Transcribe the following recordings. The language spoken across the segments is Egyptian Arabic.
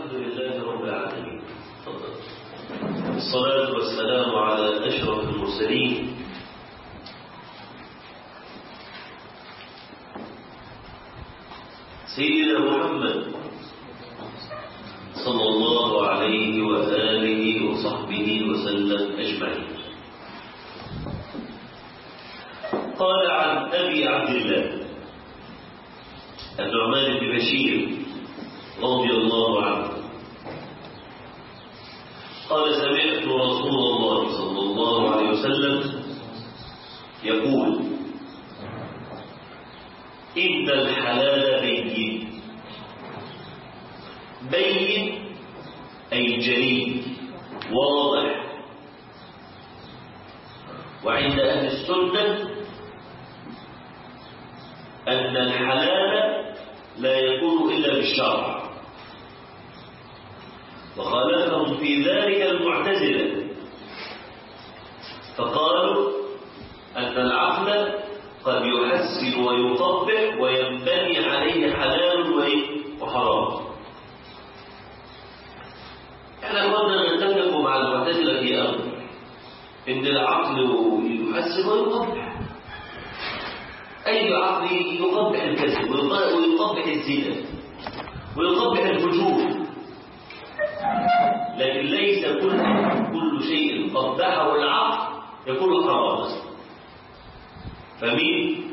الحمد لله رب العالمين تفضل. الصلاة والسلام على أشرف المرسلين سيدنا محمد صلى الله عليه وآله وصحبه وسلم أجمعين قال عن أبي عبد الله النعمان بن بشير رضي الله عنه قال سمعت رسول الله صلى الله عليه وسلم يقول إن الحلال بين بين أي جلي واضح وعند أهل السنة أن الحلال لا يكون إلا بالشرع وخالفهم في ذلك المعتزلة فقالوا أن العقل قد يحسن ويطبق وينبني عليه حلال وحرام احنا كنا نتفق مع المعتزلة في أمر إن العقل يحسن ويقبح أي عقل يقبح الكذب ويقبح الزنا ويقبح الفجور لكن ليس كل كل شيء قبحه العقل يكون حرام فمين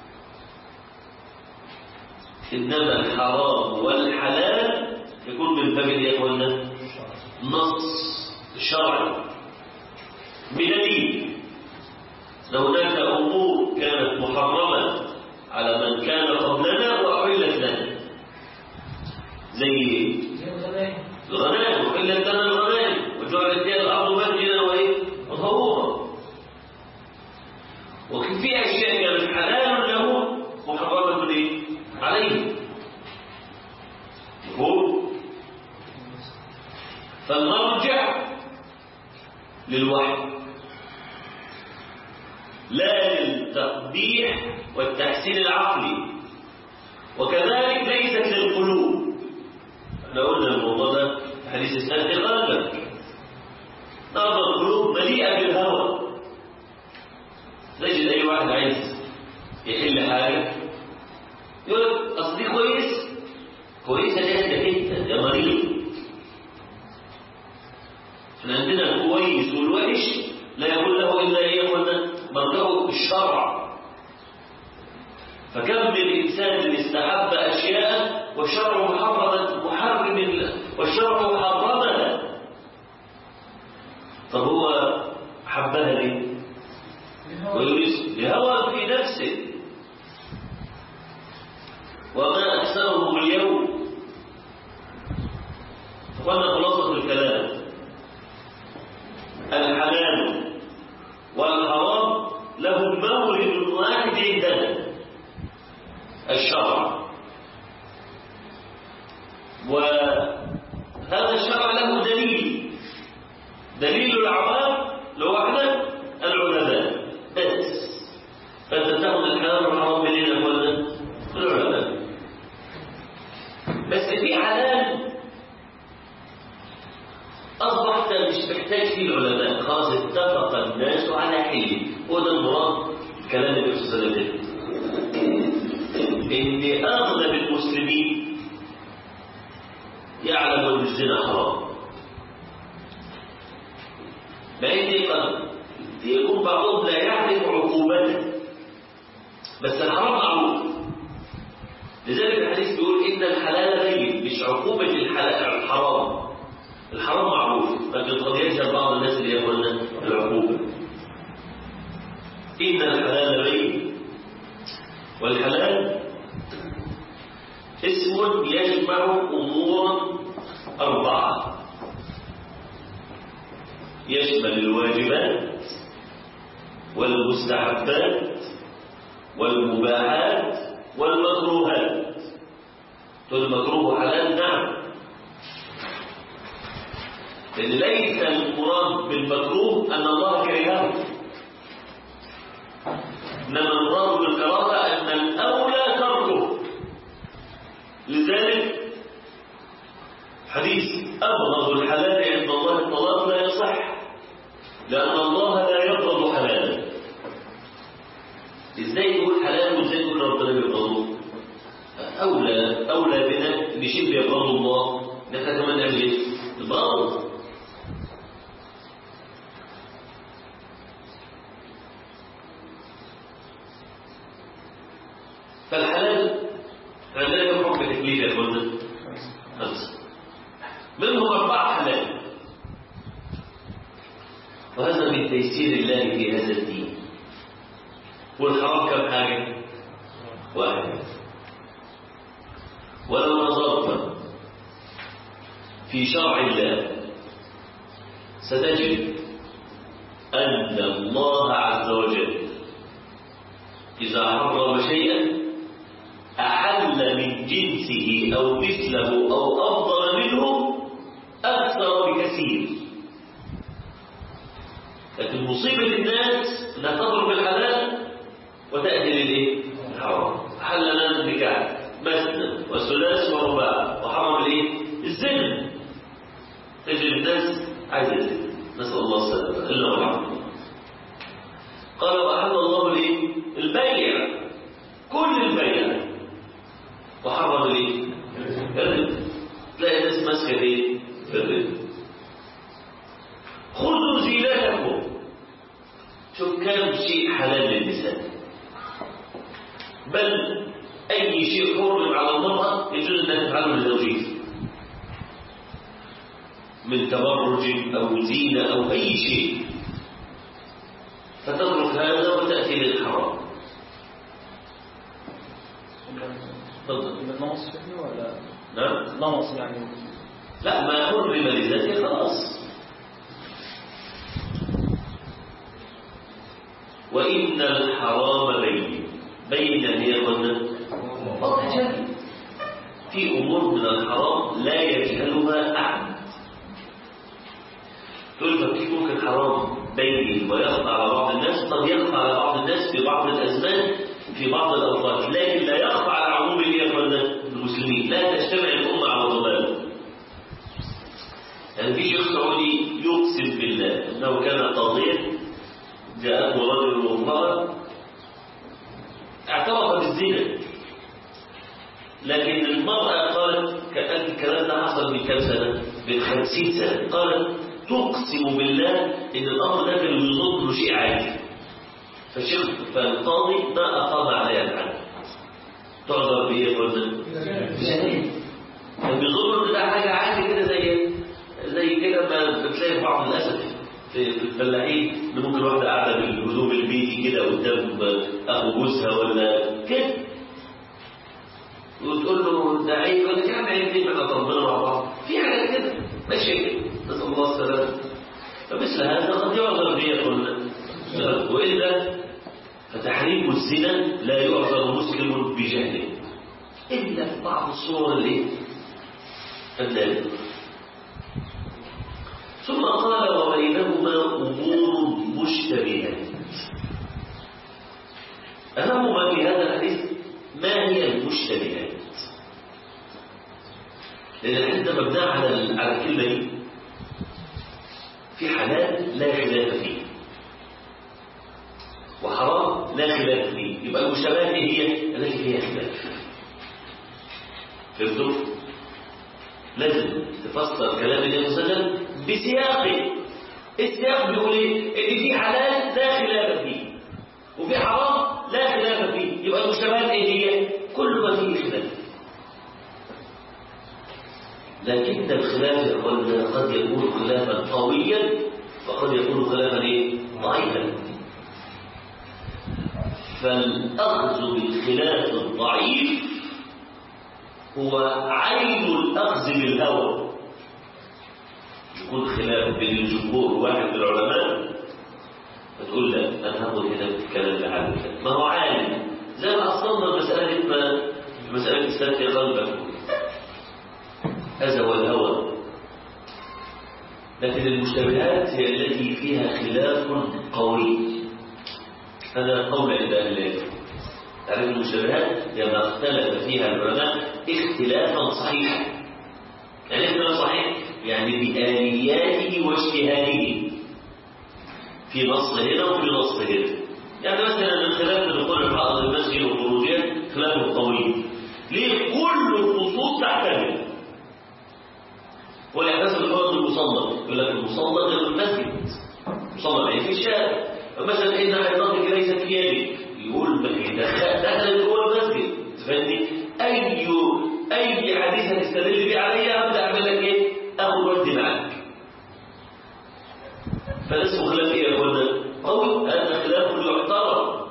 إنما الحرام والحلال يكون من باب يا إخوانا نص شرعي بدليل هناك أمور كانت محرمة على من كان قبلنا وأحلت لنا زي الغنائم وحلت لنا الغنائم وجعلت لنا الأرض مسجدا وإيه وطهورا وفي في أشياء كانت حلال له محرمة إيه عليه هو فالمرجع للوحي لا للتقبيح والتحسين العقلي وكذلك ليست للقلوب احنا قلنا الموضوع ده حديث السنة غالبا نرى القلوب مليئة بالهوى تجد أي واحد عايز يحل حاجة يقول لك أصل دي كويس كويسة دي عندك أنت يا مريض احنا عندنا الكويس والوحش لا يقول له إلا إيه يا مرجعه الشرع فكم من إنسان استحب أشياء والشرع محرم محرم والشرع محرمها طب هو حبها ليه؟ ويريد لهوى في نفسه وما أكثره اليوم أخوانا خلاصة الكلام الحلال والحرام لهم مورد واحد عندنا الشرع وهذا الشرع له دليل دليل العوام لو احنا العلماء بس فانت تاخذ الحلال والحرام منين اولا العلماء بس في حلال أصبحت مش محتاج فيه العلماء خلاص اتفق الناس على حله هو ده المراد كلام النبي صلى الله عليه وسلم إن أغلب المسلمين يعلم أن الزنا حرام مع إن قد يكون بعضهم لا يعرف عقوبته بس الحرام معروف لذلك الحديث بيقول إن الحلال بين مش عقوبة الحلال الحرام الحرام معروف لكن قد يجهل بعض الناس اللي يقولون العقوبة إن الحلال بين والحلال اسم يجمع أمورا أربعة يشمل الواجبات والمستحبات والمباحات والمكروهات المكروه حلال نعم ليس المراد بالمكروه أن الله كرهه إنما المراد بالكراهة أن الأولى تركه لذلك حديث أبغض الحلال عند الله الطلاق لا يصح لأن الله لا يبغض حلالا إزاي تقول حلال وإزاي تقول ربنا بيبغضه أولى أولى بنا بشيء بيبغضه الله نحن كمان نعمل إيه؟ البغض فالحلال عندنا كم حكم تكليف يا اخوانا؟ خمسه منهم اربعه حلال وهذا من تيسير الله في هذا الدين والحرام كم حاجه؟ واحد ولو نظرت في شرع الله ستجد أن الله عز وجل إذا حرم شيئا أحل من جنسه أو مثله أو أفضل منه أكثر بكثير لكن مصيبة الناس أنها تضرب الحلال وتأتي للإيه؟ الحرام حل لنا النكاح مثنى وثلاث ورباع وحرم الإيه؟ الزنا تجد الناس عايزة الزنا نسأل الله السلامة إلا والحمد قال وأحل الله الإيه؟ البيع كل البيع وحرم الايه؟ الربا تلاقي الناس ماسكه ايه؟ في الربا خذوا زينتكم شوف كم شيء حلال للنساء بل اي شيء حرم على المراه يجوز انها تفعله لزوجها من تبرج او زينه او اي شيء فتترك هذا وتاتي للحرام تفضل نمص فيه ولا نعم نمص يعني لا ما حرم لذاته خلاص وإن الحرام بين بين هي قلنا واضح جدا في أمور من الحرام لا يجهلها أحد تقول ففي ممكن حرام بيني ويخفى على بعض الناس قد يخفى على بعض الناس في بعض الأزمان في بعض الأوقات لكن لا يخفى على عموم المسلمين لا تجتمع الأمة على ضلال يعني في شيخ سعودي يقسم بالله انه كان قاضيا جاءته رجل وامراه اعترف بالزنا لكن المرأة قالت كأن الكلام ده حصل من كام سنة؟ من خمسين سنة قالت تقسم بالله إن الأمر ده كان يظن له شيء عادي فالشيخ فالقاضي ما أقام عليها الحد تعذر بإيه قلنا؟ بشهادة كان بيظن إن ده حاجة عادي كده زي زي كده ما بتلاقي بعض الأسف في في الفلاحين إن ممكن واحدة قاعدة بالهدوم البيتي كده قدام أخو جوزها ولا كده وتقول له ده عيب يقول لك يا عم عيب ليه احنا ربنا مع بعض في حاجات كده ماشيه كده نسال الله السلامه فمثل هذا قد يعذر به قلنا والا فتحريم الزنا لا يعذر مسلم بجهله الا في بعض الصور الايه النادره ثم قال وبينهما امور مشتبهات اهم ما في هذا الحديث ما هي المشتبهات لأن الحديث ده مبنى على على الكلمة دي في حلال لا خلاف فيه وحرام لا خلاف فيه يبقى المشتبهات ايه هي التي فيها خلاف فهمتوا؟ لازم تفسر كلام النبي صلى الله عليه وسلم بسياقه السياق بيقول ايه؟ ان في حلال لا خلاف فيه وفي حرام لا خلاف فيه يبقى المشتبهات ايه هي كل ما فيه خلاف لكن الخلاف يا اخوانا قد يكون خلافا قويا وقد يكون خلافا ايه ضعيفا فالاخذ بالخلاف الضعيف هو عين الاخذ بالهوى يكون خلاف بين الجمهور واحد من العلماء فتقول لا انا هاخد هنا الكلام العالم ما هو عالم زي ما اصلنا مساله ما مساله الاسلام في قلبك هذا هو الهوى لكن المشتبهات هي التي فيها خلاف قوي هذا قول عند اهل العلم تعرف المشتبهات هي ما اختلف فيها العلماء اختلافا صحيحا يعني اختلاف يعني بآلياته واجتهاده في نص هنا وفي نص هنا يعني مثلا من خلاف دخول الحائض المسجد وخروجها خلاف طويل ليه كل النصوص تعتمد ولحسب الفرض المصلى يقول لك المصلى غير المسجد المصلى بعيد في الشارع مثلا ان حيضتك ليست في يدك يقول دخلت جوه المسجد تفهمني اي اي حديث هتستدل بيه عليا ابدا اعمل لك ايه اخد وقتي معاك فده اسمه خلاف ايه يا اخوانا قوي هذا خلاف يحترم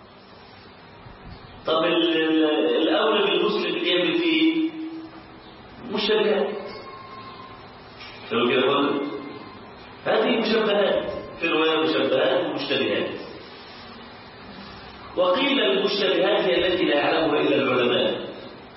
طب الاولى بالمسلم يعمل فيه مشابهات فلو كده قلنا هذه مشبهات في رواية مشبهات ومشتبهات وقيل المشتبهات هي التي لا يعلمها إلا العلماء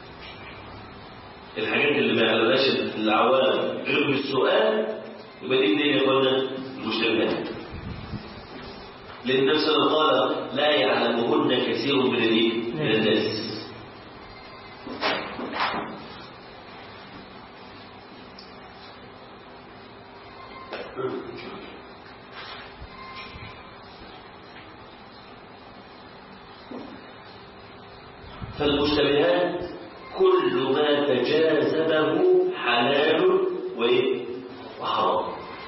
الحاجات اللي ما يعلمهاش العوام غير بالسؤال يبقى دي منين يا اخوانا المشتبهات لأن النبي صلى الله عليه وسلم قال لا يعلمهن كثير من من الناس فالمشتبهات كل ما تجاذبه حلال وايه وحرام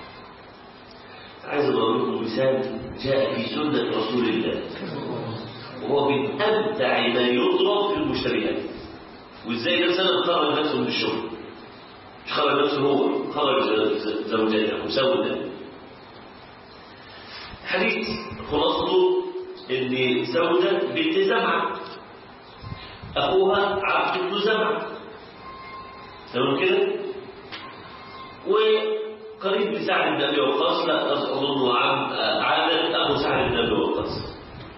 عايز اضرب لكم مثال جاء في سنه رسول الله وهو من ابدع ما يضرب في المشتبهات وازاي الانسان خرج نفسه من الشغل مش خرج نفسه هو خرج زوجته وسوده حديث خلاصته ان سوده بنت زمعه أخوها عبد بن زمع تمام كده وقريب لسعد بن أبي وقاص لا أظن عادل أبو سعد بن أبي وقاص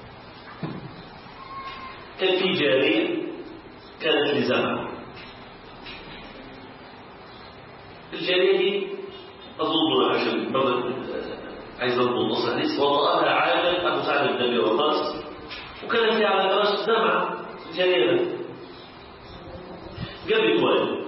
كان في جارية كانت لزمع الجارية دي أظن عشان برضه عايز أضبط نص الحديث وطأها عادل أبو سعد بن أبي وقاص وكانت هي على فراش زمع جريرة جابت ولد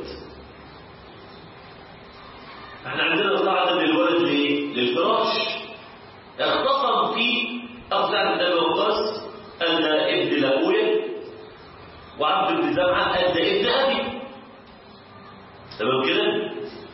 احنا عندنا قاعدة للولد ليه؟ للفراش اختصر في أفزع بن أبي وقاص أن ابن لأبويا وعبد بن زمعة أن ابن أبي تمام كده؟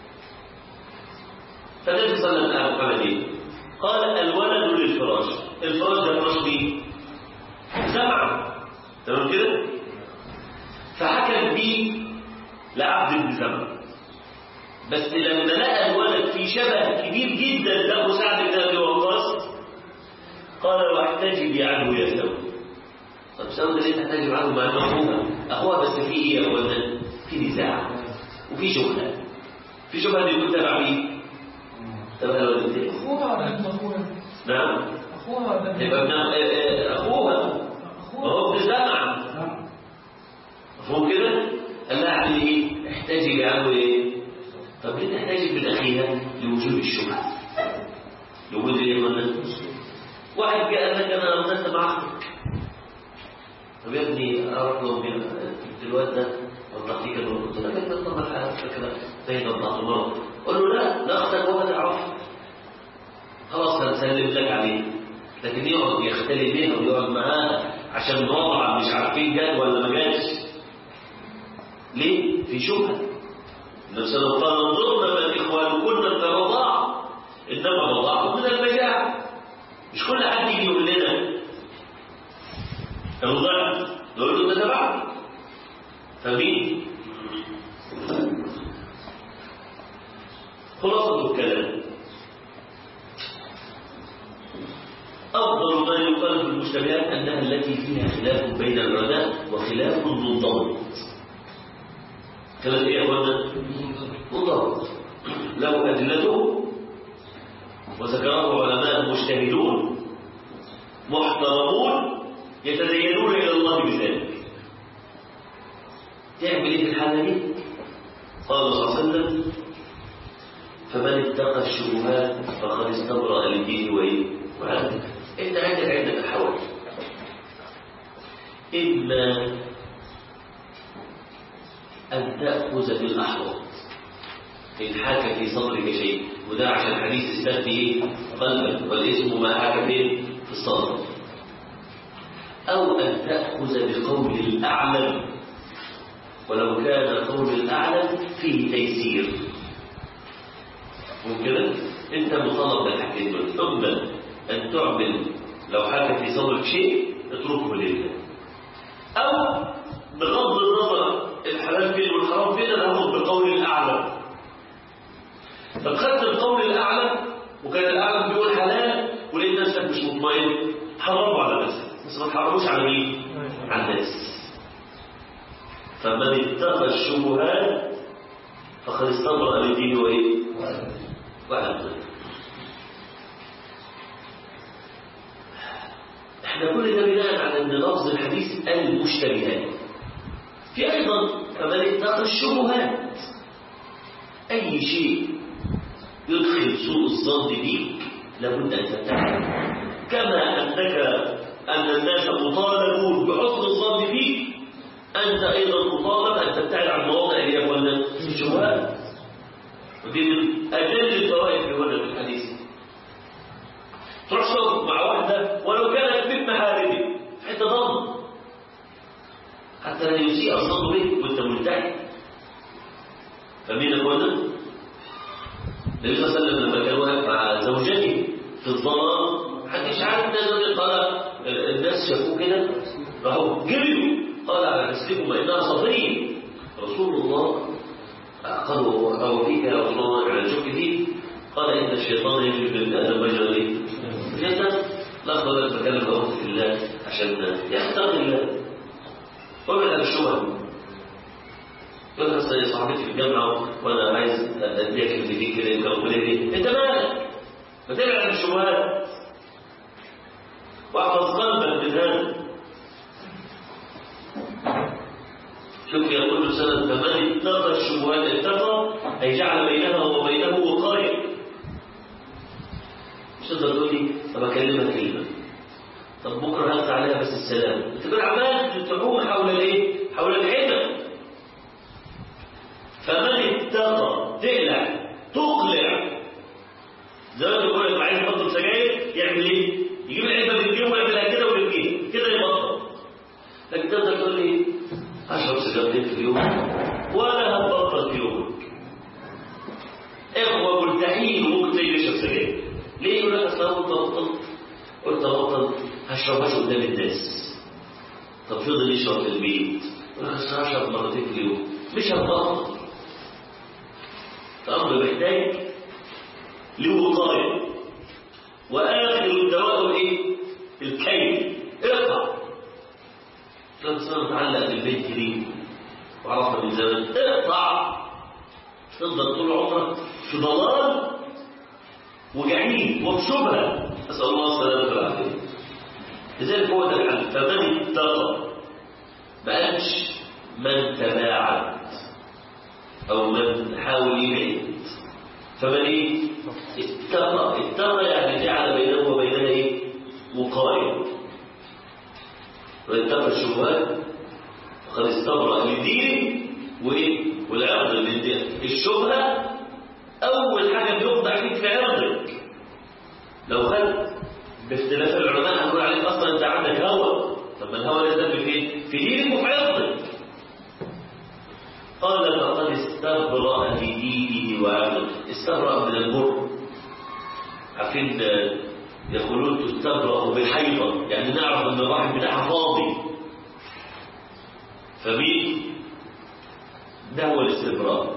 فالنبي صلى الله عليه وسلم عمل ايه؟ قال الولد للفراش الفراش ده فراش مين؟ زمعة تمام كده فحكم بيه لعبد بن زمن بس لما لقى الولد في شبه كبير جدا له سعد بن ابي وقاص قال واحتجبي عنه يا سوده طب سوده ليه تحتجب عنه مع انه اخوها اخوها بس في ايه يا اخوانا في نزاع وفي شبهه في شبهه اللي يكون تبع مين تبع الولد اخوها ابن اخوها نعم اخوها ابن يبقى ابن اخوها وهو ابن زمع مفهوم كده؟ قال لها اعمل ايه؟ احتاجي عنه ايه؟ طب ليه تحتاجي من اخيها لوجود الشبهه؟ لوجود ايه قلنا؟ واحد جاء قال لك انا غلطت مع اختك طب يا ابني اروح له من الواد ده وضحت لك انه قلت لك انت طبعا حالتك كده زي ما طلعت مره قول له لا لا اختك وما تعرفها خلاص هنسلم لك عليه لكن يقعد يختلي بيها ويقعد معاها عشان نوضع مش عارفين جاد ولا ما جاش ليه؟ في شبهه النبي صلى الله عليه وسلم قال انظرنا من اخوانكن كرضاع انما رضاعه من المجاعه مش كل حد يجي يقول لنا رضعت نقول له ده تبعك فمين؟ خلاصة الكلام أفضل ما يقال في المشتبهات أنها التي فيها خلاف بين العلماء وخلاف منضبط كلام إيه يا أخوانا؟ منضبط له أدلته وذكره علماء مجتهدون محترمون يتدينون إلى الله بذلك تعمل إيه في الحالة دي؟ قال صلى الله عليه وسلم فمن اتقى الشبهات فقد استبرأ لدينه وإيه؟ وعلمه انت عندك عدة الحوال إما أن تأخذ بالأحوط إن حاك في صدرك شيء وده عشان حديث استفتي إيه؟ قلبك والاسم ما حاك فين في الصدر أو أن تأخذ بقول الأعلم ولو كان قول الأعلم فيه تيسير ممكن أنت مطالب بالحاجتين دول إما أن تعمل لو حاك في صدرك شيء اتركه لله أو بغض النظر الحلال فين والحرام فين أنا هاخد بقول الأعلم طب خدت القول الأعلى وكان الأعلى بيقول حلال ولقيت نفسك مش مطمئن حرموا على نفسك بس ما تحرموش على مين؟ على الناس فمن اتقى الشبهات فقد استبرأ لدينه وايه؟ وأهله احنا كل ده بناء على ان لفظ الحديث المشتبهات في ايضا فمن اتقى الشبهات اي شيء يدخل سوء الظن بيك لابد ان تبتعد كما انك ان الناس مطالبون بحسن الظن فيك انت ايضا مطالب ان تبتعد عن مواضع اللي هي قلنا الشبهات ودي من اجل الفوائد في هذا الحديث تروح تقعد مع واحده ولو كانت من محارمه حتى ظن حتى لا يسيء الظن بك وانت ملتحي فمين اخوانا؟ النبي صلى الله عليه وسلم لما كان واقف مع زوجته في الظلام محدش عارف ان زوجته قال الناس شافوه كده راحوا جريوا قال على رسلكم انها صفيه رسول الله قالوا او فيك يا رسول الله على شك فيه قال ان الشيطان يجري من ادم مجرى ايه؟ جدا لا اقدر اتكلم بوقت في الله عشان يختار الله وابعد الشبهه يقول لك صاحبتي في الجامعه وانا عايز اديك اللي فيك كده انت ربنا ليه؟ انت مالك؟ ما تبعد عن الشبهات واحفظ قلبك من هذا شوف يقول سنة فمن اتقى الشبهات اتقى أي جعل بينها وبينه وقاية مش تقدر تقول لي طب أكلمها كلمة طب بكرة هلقى عليها بس السلام أنت بقى عمال تحوم حول الإيه؟ حول العلم فمن اتقى تقلع تقلع زي ما بيقول لك عايز يبطل سجاير يعمل ايه؟ يجيب العلبه من جيبه ويعملها كده ويرميها كده يبطل لكن تقدر تقول لي اشرب سيجارتين في اليوم ولا هتبطل في يومك اخوه ملتحين وممكن تيجي تشرب سجاير ليه يقول لك اصل انا قلت ابطل قلت ابطل هشربهاش قدام الناس طب فضل يشرب في البيت يقول لك اصل هشرب مرتين في اليوم مش هتبطل الأمر محتاج لوقاية وآخر الدواء الإيه؟ الكي اقطع كان سنة متعلق بالبيت دي وعرفنا من زمان اقطع تفضل طول عمرك في ضلال وجعيد وبشبهة أسأل الله السلامة والعافية لذلك هو ده الحل فمن اتقى ما قالش من تباعد أو من حاول يبعد فمن إيه؟ اتقى اتقى يعني جعل بينه وبينها إيه؟ وقاية واتقى الشبهات فقد استبرأ لدينه وإيه؟ والعرض للدين الشبهة أول حاجة بيخضع فيك في عرضك لو خدت باختلاف العلماء هنقول عليك أصلا أنت عندك هوى طب ما الهوى نزل فين؟ في دينك وفي عرضك قال فقد استبرأ لدينه وعرضه استبرأ من المر عارفين يقولون تستبرأ بالحيضة يعني نعرف ان الرحم بتاعها فاضي فمين ده هو الاستبراء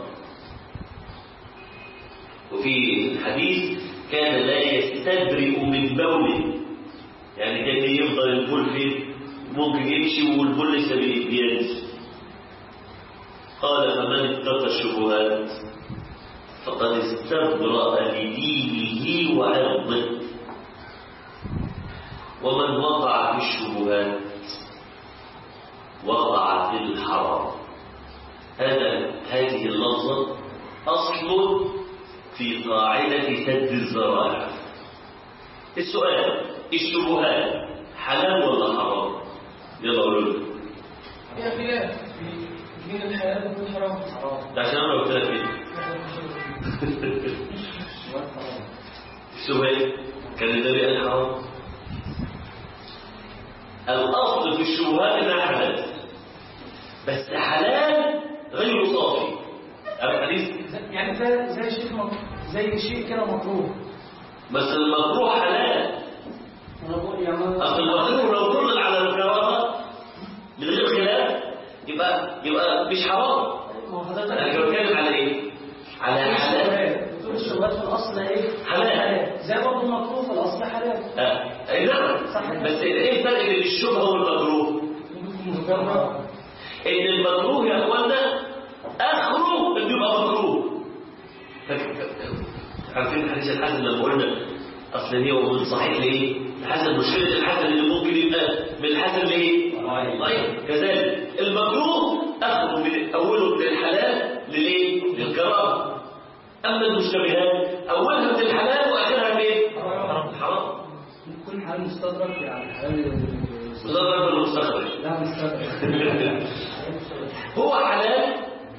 وفي الحديث كان لا يستبرئ من بوله يعني كان يفضل البول فين ممكن يمشي والبول لسه بينزل قال فمن اتقى الشبهات فقد استبرأ لدينه وعرضه ومن وقع في الشبهات وقع في الحرام هذا هذه اللفظة أصل في قاعدة سد الذرائع السؤال الشبهات حلال ولا حرام يلا قولوا لي فيها خلاف بين الحلال والحرام ده عشان انا قلت لك كده الشبهات كان النبي قال حرام الأصل في الشبهات إنها حلال بس حلال غير صافي الحديث يعني زي زي شيء مك- زي شيء كده مكروه بس المكروه حلال أنا بقول يعني أنا- أصل المكروه لو فرض على الكراهة من غير خلاف يبقى يبقى مش حرام ما هو حضرتك أنا بتكلم على إيه؟ على حلال بتقول الشبهات في الأصل إيه؟ حلال. زي برضه المكروه في الأصل حلال آه. أي نعم صحيح. بس إيه الفرق بين الشبهة والمكروه؟ مجرد ان المكروه يا اخوانا اخره انه يبقى مكروه فاكر- عارفين حديث الحسن لما قلنا اصل هي ومن صحيح لايه الحسن مشكله الحسن اللي ممكن يبقى من الحسن لايه طيب كذلك المكروه اخره من اوله من الحلال للايه للكرامه اما المشتبهات اولها من الحلال واخرها من ايه الحرام كل حال مستدرك يعني حلال وده ضرب المستخرج لا مستدرك هو حلال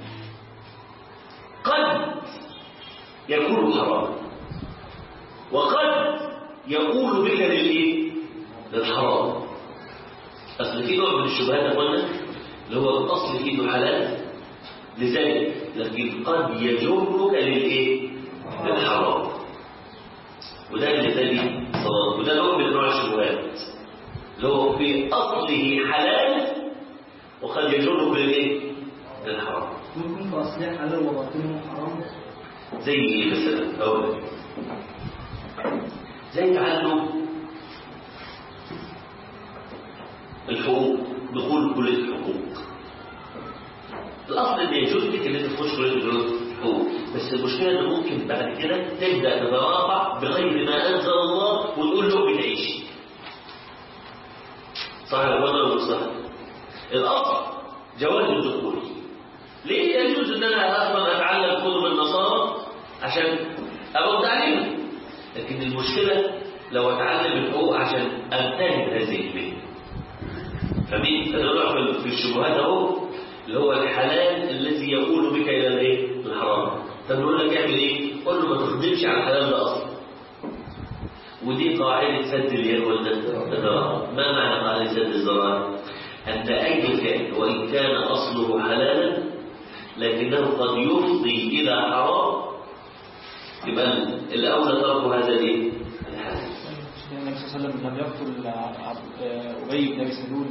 قد يكون حرام وقد يقول بك للايه للحرام اصل في نوع من الشبهات يا اخوانا اللي هو الاصل فيه انه حلال لذلك لكن قد يجرك للايه للحرام وده اللي تاني صلاة وده نوع من انواع الشبهات اللي هو في اصله حلال وقد يجرك للايه للحرام ممكن في أصلها حلال وباطنه حرام زي ايه مثلا اقول لك زي تعلم الحقوق دخول كليه الحقوق الاصل ان يجوز لك ان انت تخش كليه الحقوق بس المشكله ان ممكن بعد كده تبدا تتراقع بغير ما انزل الله وتقول له بتعيش صح ولا مش صح الاصل جواز الدخول ليه يجوز ان انا اصلا اتعلم كتب النصارى عشان ارد عليهم لكن المشكله لو اتعلم الحقوق عشان انتهي هذه المهنه فمين فده في الشبهات اهو اللي هو الحلال الذي يقول بك الى الايه الحرام فنقول لك اعمل ايه قول له ما تخدمش على الحلال ده اصلا ودي قاعده سد اليد والذراع ما معنى قاعده سد الذراع ان اي فعل وان كان اصله حلالا لكنه قد يفضي الى حرام يبقى الاولى ترك هذا الايه الحلال النبي صلى الله عليه وسلم لم يقتل عبد- أبي بن أبي سلول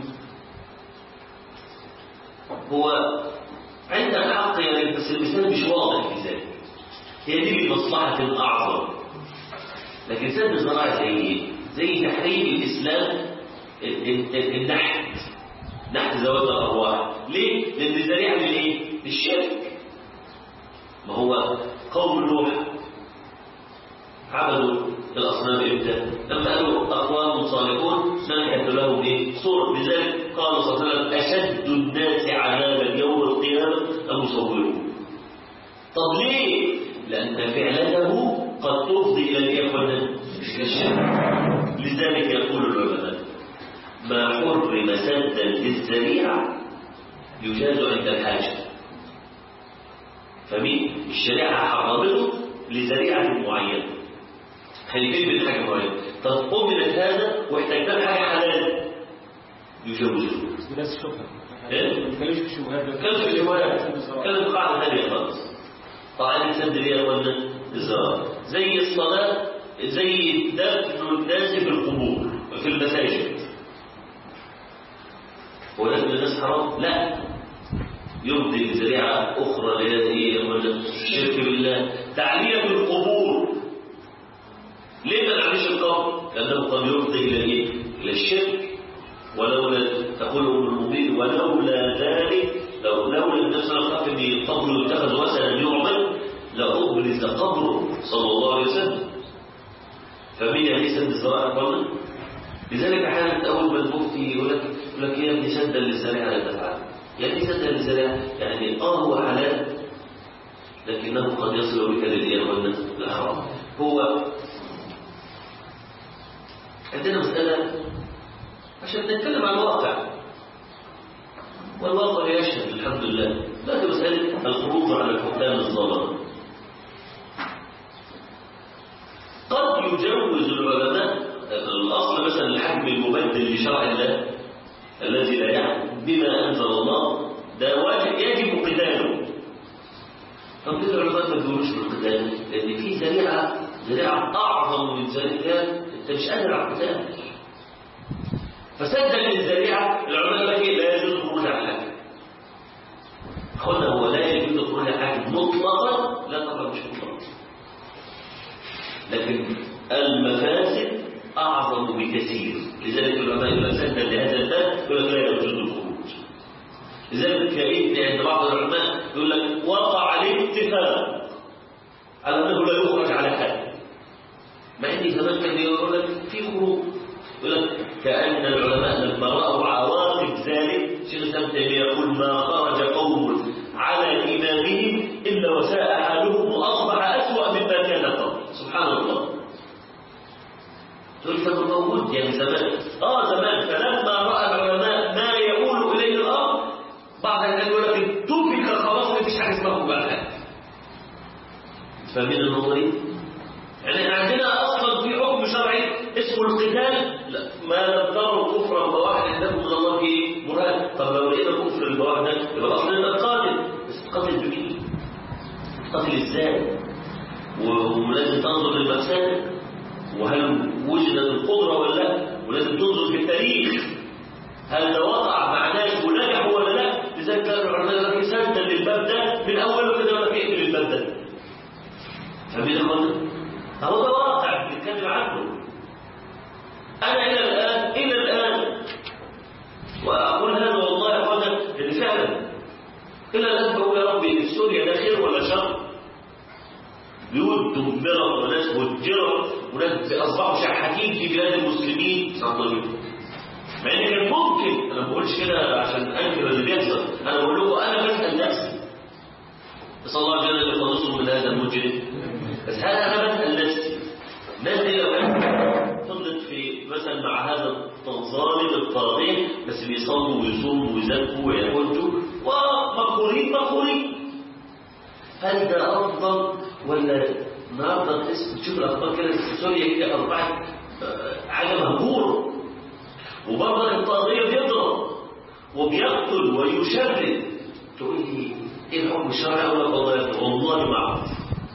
هو عندك حق يعني بس المثال مش واضح في ذلك هي دي لمصلحة أعظم لكن سد الزراعة زي ايه؟ زي تحريم الإسلام ال- ال- ال- النحت نحت ذوات الأرواح ليه؟ لأن ذريعة للإيه؟ للشرك ما هو قوم نوح عبدوا الأصنام إمتى؟ لما قالوا أقوام صالحون ننحت لهم إيه؟ صور لذلك قال صلى الله عليه وسلم أشد الناس عذابا يوم القيامة المصورون طب ليه؟ لأن فعلته قد تفضي إلى الإخوة الشرك لذلك يقول العلماء ما حرم سدا للذريعة يجاز عند الحاجة فمين؟ الشريعة حرمته لذريعة معينة خليفين من حاجة معينة طب أمنت هذا واحتاجنا حاجة حلال يجوزه بلاس الشبهة إيه؟ ما بنتكلمش في الشبهات كان في الرواية كان في قاعدة ثانية خالص قاعدة سد ليه ولا الزراعة زي الصلاة زي دفن الناس في القبور في المساجد هو دفن الناس حرام؟ لا يبدي بذريعة أخرى لهذه ولا الشرك بالله تعلية القبور ليه ما نعملش القبر؟ لأنه قد يفضي إلى إيه؟ إلى الشرك ولولا تقول ام المؤمنين ولولا ذلك لو لولا النبي صلى الله عليه وسلم ان القبر يتخذ وثنا يعبد لابرز قبره صلى الله عليه وسلم فمين يعني سد الزراعه قبل لذلك احيانا اول ما المفتي يقول لك يقول لك يا ابني سدا للزارع لا تفعل يعني ايه سدا للزارع يعني اه هو حلال لكنه قد يصل بك للايه والناس الحرام هو عندنا مساله عشان نتكلم عن الواقع والواقع يشهد الحمد لله لكن مسألة الخروج على الحكام الظلمة قد يجاز يجوز للعلماء الاصل مثلا الحكم المبدل لشرع الله الذي لا يحكم بما انزل الله ده واجب يجب قتاله طب ليه العلماء ما بيقولوش بالقتال؟ لان في ذريعه ذريعه اعظم من ذلك انت مش قادر على القتال فسدا للذريعه العلماء قال إيه؟ لا يجوز الخروج على الحاكم قلنا هو لا يجوز الخروج على الحاكم مطلقا لا طبعا مش مطلقا لكن المفاسد اعظم بكثير لذلك العلماء يقول لك سدا لهذا الباب يقول لك لا يجوز الخروج لذلك كأن عند بعض العلماء يقول لك وقع الاتفاق على انه لا يخرج على حال مع ان زمان كان يقول لك في خروج يقول لك كأن العلماء لما رأوا عواقب ذلك شيخ الإسلام تيمية يقول ما خرج قوم على إمامهم إلا وساء حالهم وأصبح أسوأ مما كان قبل سبحان الله تقول كان موجود يعني زمان اه زمان فلما راى العلماء ما يقول اليه الامر بعض الناس يقول لك اتفق خلاص ما فيش حاجه اسمها مباحات فاهمين النقطه دي؟ يعني عندنا اصلا في حكم شرعي اسمه القتال لا ما لم تروا كفرا بواحد عندكم من الله في مراد طب لو لقينا كفر البواحد ده يبقى الاصل انك قاتل بس تقاتل بمين؟ تقاتل ازاي؟ ولازم تنظر للمفسده وهل وجدت القدرة ولا لا ولازم تنظر في التاريخ هل ده وقع مع ناس ونجحوا ولا لا لذلك كان العلماء يقول لك سدا للباب ده من اوله كده يقول لك اقفل الباب ده فاهمين يا اخوانا؟ هو ده واقع بنتكلم عنه انا الى الان الى الان واقول هذا والله يا اخوانا ان فعلا الى الان بقول يا ربي سوريا ده خير ولا شر؟ بيوت دمرت وناس هجرت وناس اصبحوا شحاتين في بلاد المسلمين صعبانين مع ان كان ممكن انا ما بقولش كده عشان انكر اللي بيحصل انا بقول لكم انا بسال نفسي نسال الله جل وعلا يخلصهم من هذا المجرم بس هل انا بسال نفسي الناس دي لو كانت فضلت في مثلا مع هذا الظالم الطاغية بس بيصلوا ويصوموا ويزكوا ويحجوا ومقهورين مقهورين هل ده افضل ولا النهارده تحس تشوف الاخبار كده في سوريا كده اصبحت حاجه مهجوره وبرضه الطاغيه بيضرب وبيقتل ويشرد تقول لي ايه الحكم الشرعي اقول لك والله والله ما اعرف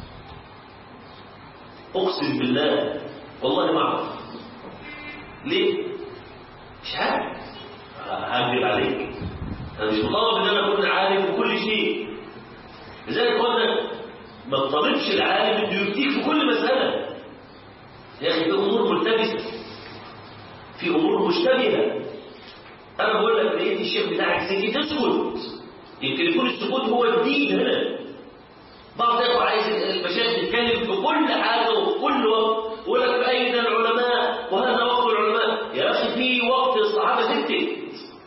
اقسم بالله والله ما اعرف ليه؟ مش عارف هكذب عليك انا مش مطالب ان انا اكون عارف بكل شيء لذلك قلنا ما تطالبش العالم انه يفتيك في كل مسألة يا اخي في امور ملتبسة في امور مشتبهة انا بقول لك لقيت الشيخ بتاعك سكت تسكت يمكن يكون السكوت هو الدين هنا بعض الاخوه عايز المشايخ تتكلم في كل حاجه وفي كل وقت يقول لك اين العلماء وهذا وقت العلماء يا اخي في وقت الصحابه سكتت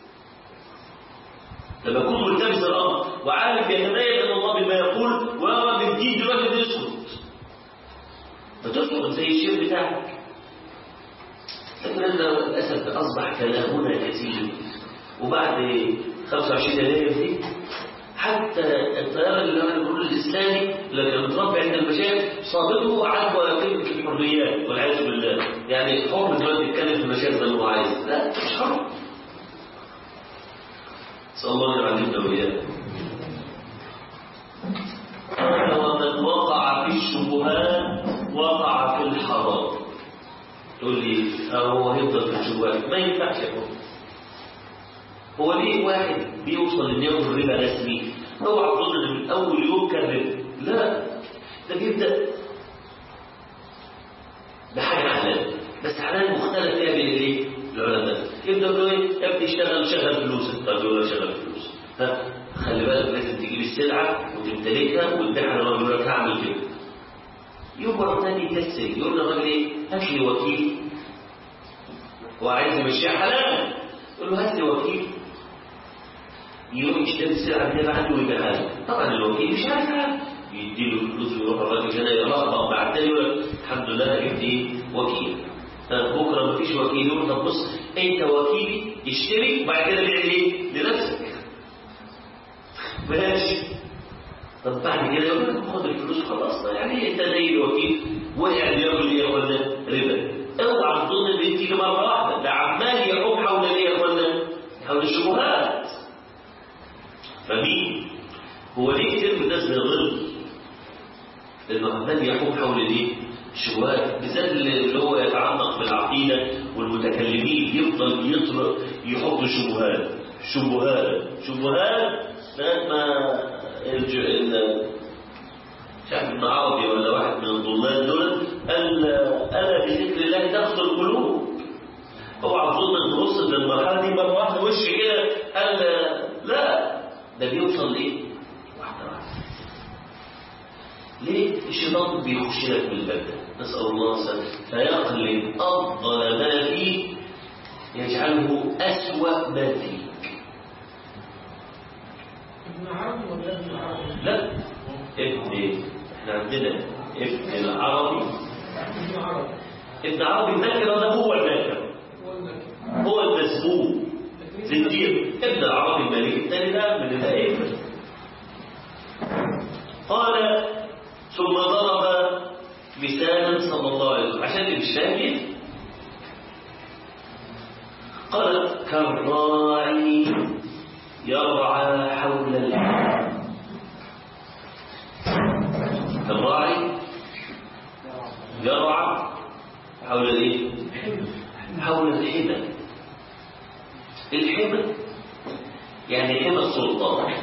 لما يكون ملتبس الامر وعالم يتميز من الله بما يقول ويرى بالدين دلوقتي يسكت فتسكت زي الشيخ بتاعك لكن احنا للاسف اصبح كلامنا كثير وبعد 25 يناير دي حتى التيار اللي انا بقول الاسلامي اللي كان متربي عند المشايخ صادقه عدوى كلمه الحريات والعياذ بالله يعني حر دلوقتي يتكلم في المشايخ زي ما هو عايز لا مش حر نسال الله ان يعلمنا واياكم ومن وقع في الشبهات وقع في الحرام تقول لي هو هيفضل في الشبهات ما ينفعش يا اخوان هو ليه واحد بيوصل ان ياخد ربا رسمي اوعى تظن ان من اول يوم كان ربا لا ده بيبدا بحاجه حلال بس حلال مختلف فيها بين الايه؟ العلماء يبدا يقول ايه؟ يا ابني اشتغل شغل فلوسك طب يقول لك شغل فلوس ها خلي بالك لازم تجيب السلعه وتمتلكها وتبيعها لما يقول لك هعمل كده يوم ورا الثاني يكسر يقول للراجل ايه؟ هات لي وكيل هو عايز يمشيها حلال يقول له هات لي وكيل يروح يشتري السلعه دي عنده ويبيعها له طبعا الوكيل مش عارف حاجه يديله الفلوس ويروح الراجل عشان يرغب بعد التاني يقول لك الحمد لله جبت ايه؟ وكيل بكره مفيش وكيل يقول طب بص انت وكيلي اشتري وبعد كده بيع ايه؟ لنفسك ماشي طب بعد كده يقول لك خد الفلوس خلاص يعني انت زي الوكيل وقع بياكل ايه يا اخوانا؟ ربا اوعى تظن ان دي تيجي مره واحده ده عمال يحوم حول ايه يا اخوانا؟ حول الشبهات فمين؟ هو ليه الترم ده زي ظل؟ لانه عمال يحوم حول الايه؟ الشبهات بالذات اللي هو يتعلق بالعقيده والمتكلمين يفضل يطلق يحط شبهات شبهات شبهات لغايه ما الج- ال- مش عارف ابن عربي ولا واحد من الضلال دول قال الا بذكر الله تغفر القلوب اوعى تظن ان وصل للمرحله دي مره واحده وش كده قال لا ده بيوصل لايه؟ واحده واحده ليه؟ الشيطان بيخش لك من الباب ده نسال الله السلامه فيقلب افضل ما فيه يجعله اسوا ما فيك ابن عربي ولا ابن عربي؟ لا ابن احنا عندنا ابن العربي ابن عربي ابن عربي النكره ده هو النكره هو النبي. هو المسبوق زنديق ابن العربي المالكي الثاني ده من الائمه قال ثم ضرب مثالا صلى الله عليه وسلم عشان الشاهد قال كالراعي يرعى حول الحمى الراعي يرعى حول الايه حول الحمى الحمى يعني حمى السلطان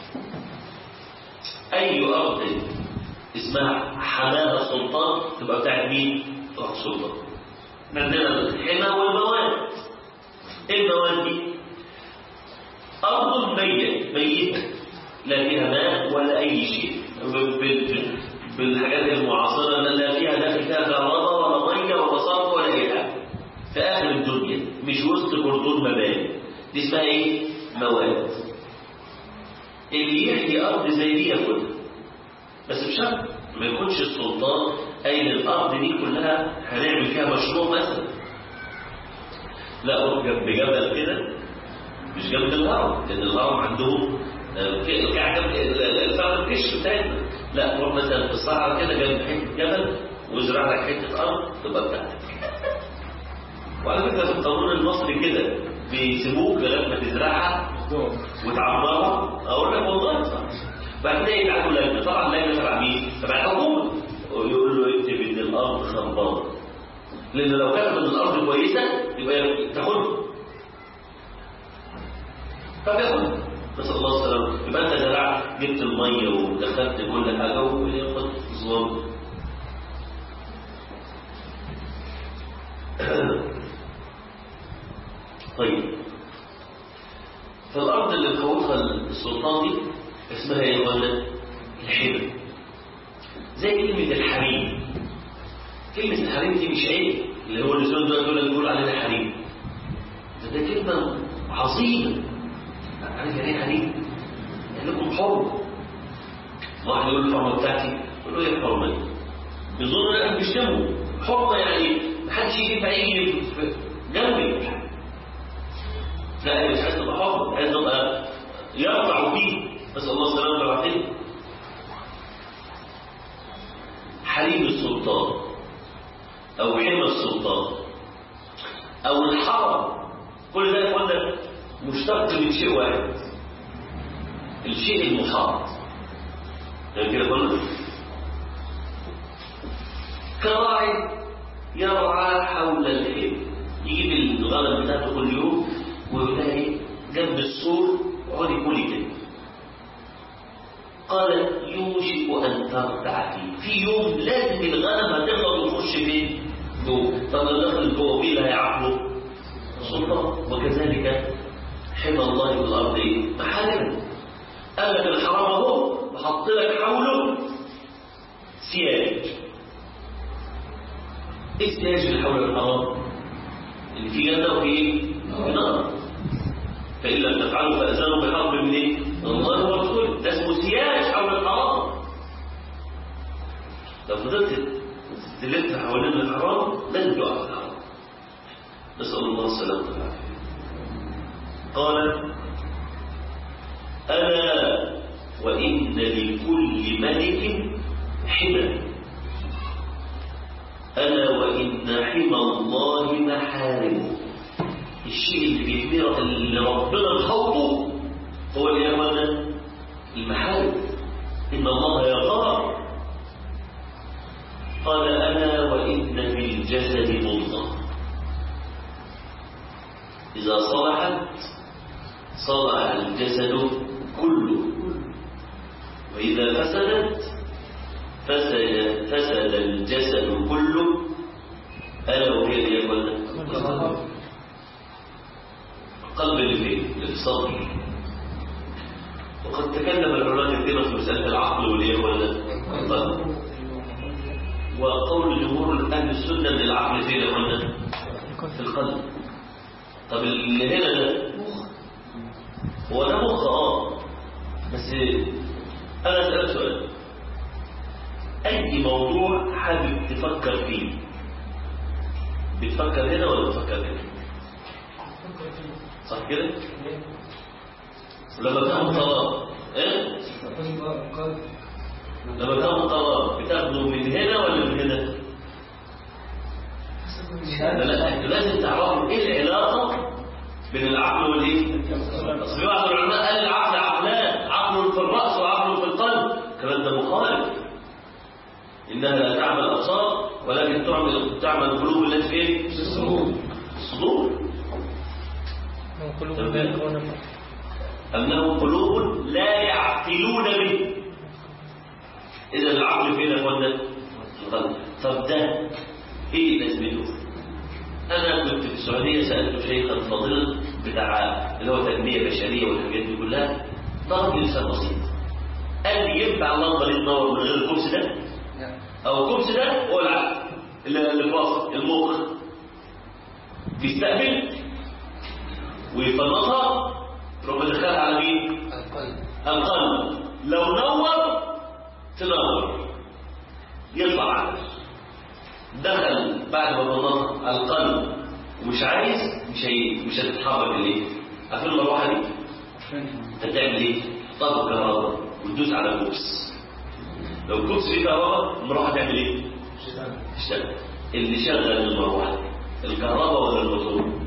اي ارض اسمها حماها السلطان تبقى بتاعت مين بتاعت السلطان عندنا الحمى والمواد ايه المواد دي ارض ميت ميته لا فيها ماء ولا اي شيء بال- بالحاجات المعاصره لا فيها لا فيها كهرباء ولا ميه ولا صرف ولا اي حاجه في اخر الدنيا مش وسط كرتون مباني دي اسمها ايه مواد اللي يحيي ارض زي دي ياخدها بس بشرط ما يكونش السلطان قايل الارض دي كلها هنعمل فيها مشروع مثلا لا روح جنب جبل كده مش جنب الهرم لان الهرم عندهم آه، في- كعجب الفرق الكشف بتاعتنا لا تروح مثلا في الصحراء كده جنب حته جبل وازرع لك حته ارض تبقى بتاعتك وعلى فكره في القانون المصري كده بيسيبوك لغايه ما تزرعها وتعمرها اقول لك والله صح بعد كده يبعتوا لجنه طبعا لجنه تبع مين؟ تبع الحكومه ويقول له اكتب ان الارض خربانه لان لو كانت ان الارض كويسه يبقى تاخدها طب ياخدها نسال الله السلامه يبقى انت زرعت جبت الميه ودخلت كل حاجه وياخد ظلم طيب فالأرض اللي مكوفها السلطان دي اسمها ايه ولا الحمى زي كلمة الحريم كلمة الحريم دي مش عيب اللي هو اللسان دول دول بيقول علينا حريم ده, ده كلمة عظيمة عارف يعني ايه حريم؟ يعني لكم حر واحد يقول الحرمة بتاعتي يقول له ايه الحرمة دي؟ يظن ان انا بيشتمه حرمة يعني محدش يجي يجي في جنبي لا هي مش عايز تبقى حر عايز تبقى يرفع فيه نسال الله السلامه والعافيه حريم السلطان او حمى السلطان او الحرم كل ده يا اخوانا مشتق من شيء واحد الشيء المحاط يعني كده قلنا كراعي يرعى حول الحمى يجيب الغنم بتاعته كل يوم ويقول لها ايه جنب السور اقعدي كلي كده قال يوشك ان ترتع فيه في يوم لازم الغنم هتغلط وتخش فين جوه طب لو دخل جوه مين اللي هيعاقبه السلطان وكذلك حمى الله في الارض ايه محارم قال لك الحرام اهو وحط لك حوله سياج ايه السياج اللي حول الحرام اللي في جنه وفي ايه في نار فإن لم تفعلوا فأذنوا بحرب من إيه؟ الله ورسوله ده اسمه سياج حول الحرام لو فضلت تلف حوالين الحرام لن تقع في الحرام نسأل الله السلامة والعافية قال ألا وإن لكل ملك حمى ألا وإن حمى محارم الشيء اللي بيثمر اللي ربنا مخوطه هو اللي يا اخوانا المحارم ان الله يغار قال انا وان في الجسد مضغه اذا صلحت صلح الجسد كله واذا فسدت فسد فسد الجسد كله الا وهي اللي يا اخوانا القلب اللي فيه الصبر وقد تكلم العلماء كثيرا في مسألة العقل والإيه ولا القلب وقول جمهور أهل السنة من العقل فين يا ولا في القلب طب اللي هنا ده هو ده مخ اه بس أنا أسألك سؤال أي موضوع حابب تفكر فيه بتفكر هنا ولا بتفكر هنا صح كده لما تاخد قرار ايه لما تاخد قرار بتاخده من هنا ولا من هنا لا لا انت لازم تعرفوا ايه العلاقه بين العقل والايه اصل بعض العلماء قال العقل عقلان عقل في الراس وعقل في القلب الكلام ده مخالف انها لا تعمل الابصار ولكن تعمل تعمل القلوب التي فين الصدور أنه قلوب لا يعقلون به إذا العقل فين يا اخوانا؟ القلب طب ده إيه لازمته؟ أنا كنت في السعودية سألت شيخا فاضلا بتاع اللي هو تنمية بشرية والحاجات دي كلها طلب لسان بسيط قال لي ينفع اللمبة دي تنور من غير الكرسي ده؟ أو الكرسي ده هو العقل اللي اللي في راسك المخ بيستقبل ويفنطها تروح مدخلها على مين؟ القلب القلب لو نور تنور يطلع عقل دخل بعد ما فنطها القلب ومش عايز مش هي مش هتتحرك ليه؟ عارفين المروحه دي؟ هتعمل ايه؟ طب كهرباء وتدوس على كوبس لو الكوبس فيه كهرباء المروحه تعمل ايه؟ تشتغل اللي شغل المروحه الكهرباء ولا الموتور؟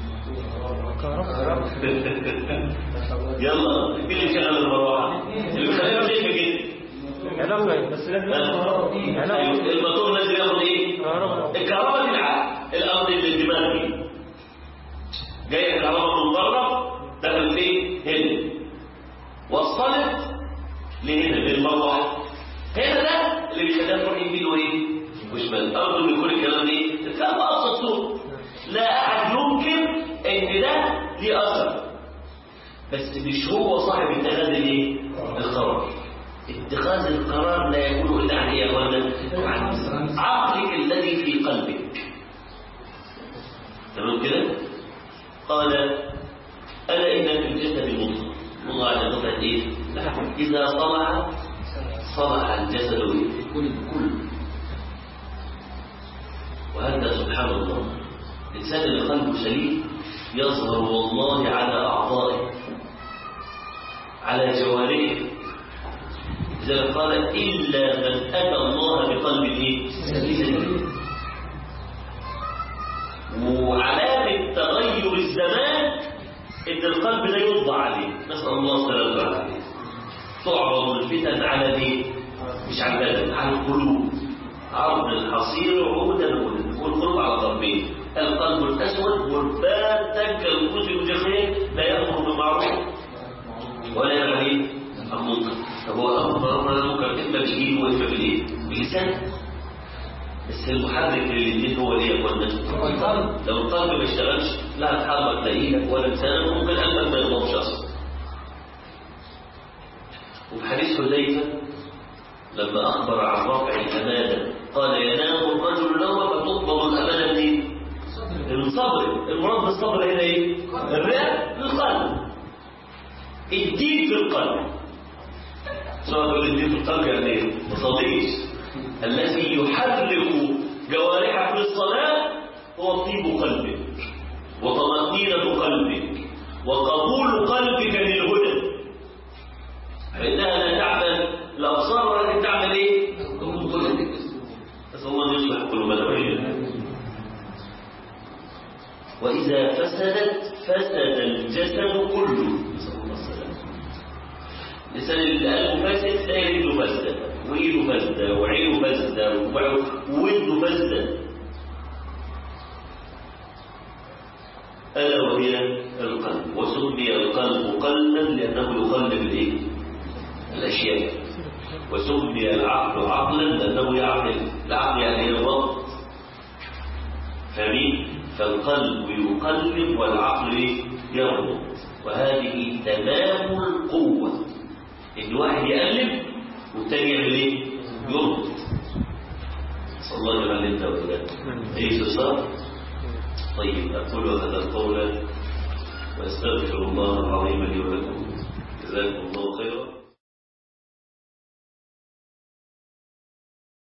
يلا مين اللي مشغل المروحه؟ اللي بيخليها تلف كده علاقة بس لازم أيوة، الموتور لازم ياخد ايه؟ الكهرباء دي العقل الارض اللي الدماغ دي جايه الكهرباء من بره دخلت فين؟ هنا وصلت لهنا للمروحه هنا ده اللي بيخليها تروح يمين وايه؟ وشمال ارجو ان يكون الكلام ايه؟ الكلام ابسط صوره لا احد يمكن ان ده ليه اثر بس مش هو صاحب اتخاذ الايه؟ القرار اتخاذ القرار لا يكون الا عن ايه يا اخوانا؟ عن عقلك الذي في قلبك تمام كده؟ قال الا ان في الجسد مضغه مضغه على قطعه ايه؟ لحم اذا صلح صلح الجسد إيه؟ كله وهذا سبحان الله الانسان اللي قلبه سليم يظهر والله على اعضائه على جوارحه إذا قال إلا من أتى الله بقلب إيه؟ سليم وعلامة تغير الزمان إن القلب لا يوضع عليه نسأل الله السلامة والعافية تعرض الفتن على الايه؟ مش على البدن على القلوب عرض الحصير عودا عودا والقلوب على ضربين القلب الأسود مرتادا كالكوز الجخير لا يأمر بالمعروف ولا ينهى ايه؟ عن منكر طب هو الامر امر المنكر اما بالايد واما بالايه؟ باللسان بس المحرك للاثنين هو الايه يا اخوانا؟ لو القلب ما اشتغلش لا هتحرك لا ايدك ولا لسانك ممكن قلبك ما يضربش اصلا وفي حديث حذيفه لما اخبر عن رفع الامانه قال ينام الرجل نوم فتطلب الامانه منين؟ الصبر المراد بالصبر هنا ايه؟ الرئه للقلب الدين في القلب سواء تقول الدين في القلب يعني ايه؟ ما تصليش الذي يحرك جوارحك للصلاة هو طيب قلبك وطمأنينة قلبك وقبول قلبك للهدى فإنها لا تعمل الأبصار ولكن تعمل إيه؟ نسأل الله أن يصلح قلوبنا وإياكم وإذا فسدت فسد الجسد كله نسأل الله السلامة الإنسان اللي قلبه فاسد تلاقي رجله فاسدة وإيده فاسدة وعينه فاسدة وودنه فاسدة ألا وهي القلب وسمي القلب قلبا لأنه يقلب الإيه؟ الأشياء وسمي العقل عقلا لأنه يعقل العقل يعني الضبط فاهمين؟ فالقلب يقلب والعقل يربط وهذه تمام القوة إن واحد يقلب والتاني يعمل إيه؟ يربط صلى الله عليه وسلم وإياك أي استفسار؟ طيب أقول هذا القول وأستغفر الله العظيم لي ولكم جزاكم الله خيرا